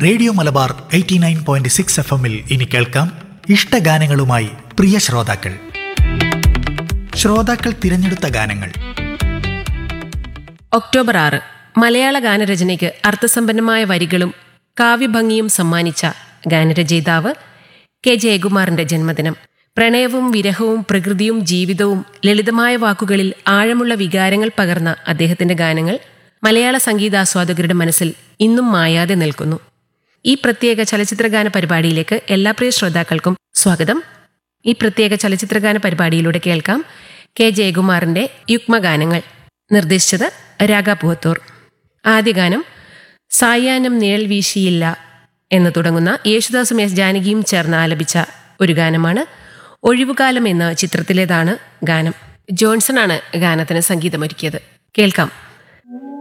radio Malabar eighty nine point six F എമ്മിൽ ഇനി കേൾക്കാം ഇഷ്ടഗാനങ്ങളുമായി പ്രിയ ശ്രോതാക്കൾ ശ്രോതാക്കൾ തിരഞ്ഞെടുത്ത ഗാനങ്ങൾ ഒക്ടോബർ ആറ് മലയാള ഗാനരചനയ്ക്ക് അർത്ഥസമ്പന്നമായ വരികളും കാവ്യഭംഗിയും സമ്മാനിച്ച ഗാനരചയിതാവ് കെ ജയകുമാറിന്റെ ജന്മദിനം പ്രണയവും വിരഹവും പ്രകൃതിയും ജീവിതവും ലളിതമായ വാക്കുകളിൽ ആഴമുള്ള വികാരങ്ങൾ പകർന്ന അദ്ദേഹത്തിന്റെ ഗാനങ്ങൾ മലയാള സംഗീതാസ്വാദകരുടെ മനസ്സിൽ ഇന്നും മായാതെ നിൽക്കുന്നു ഈ പ്രത്യേക ചലച്ചിത്രഗാന പരിപാടിയിലേക്ക് എല്ലാ പ്രിയ ശ്രോതാക്കൾക്കും സ്വാഗതം ഈ പ്രത്യേക ചലച്ചിത്രഗാന പരിപാടിയിലൂടെ കേൾക്കാം കെ ജയകുമാറിന്റെ യുഗ്മഗാനങ്ങൾ നിർദ്ദേശിച്ചത് രാഗ പുവത്തൂർ ആദ്യ ഗാനം സായാഹ്നം നിഴൽ വീശിയില്ല എന്ന് തുടങ്ങുന്ന യേശുദാസും എസ് ജാനകിയും ചേർന്ന് ആലപിച്ച ഒരു ഗാനമാണ് ഒഴിവുകാലം എന്ന ചിത്രത്തിലേതാണ് ഗാനം ജോൺസൺ ആണ് ഗാനത്തിന് സംഗീതമൊരുക്കിയത് കേൾക്കാം